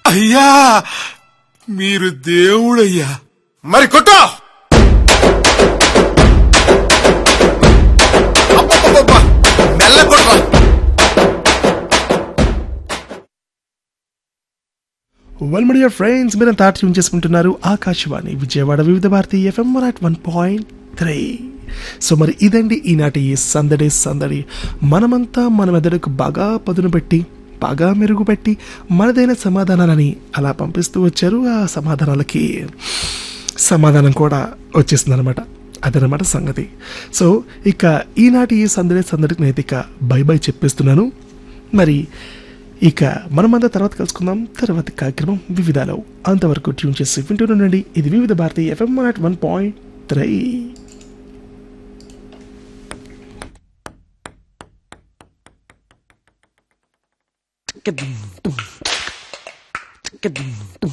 అయ్యా మీరు దేవుడయ్యా మరి కొట్టు అబ్బబ్బబ్బబ్బ! మెల్ల కొట్రా వెల్ మై డియర్ ఫ్రెండ్స్ మీరు తాట ట్యూన్ చేసుకుంటున్నారు Akashvani Vijayawada Vividh Bharati FM at one point three so మరి ఇదండి ఈనాటి ఈ సందడి సందడి మనమంతా మన మెదడుకు బాగా పదును పెట్టి బాగా మెరుగుపెట్టి మనదైన సమాధానాలని అలా పంపిస్తూ వచ్చారు ఆ సమాధానాలకి సమాధానం కూడా వచ్చేసింది అనమాట అదనమాట సంగతి సో ఇక ఈనాటి ఈ సందడి సందడికి నేను ఇక బై బై చెప్పేస్తున్నాను మరి ఇక మనమంతా తర్వాత కలుసుకుందాం తర్వాత కార్యక్రమం వివిధాలో అంతవరకు ట్యూన్ చేసి వింటూనండి ఇది Vividh Bharati FM one one point three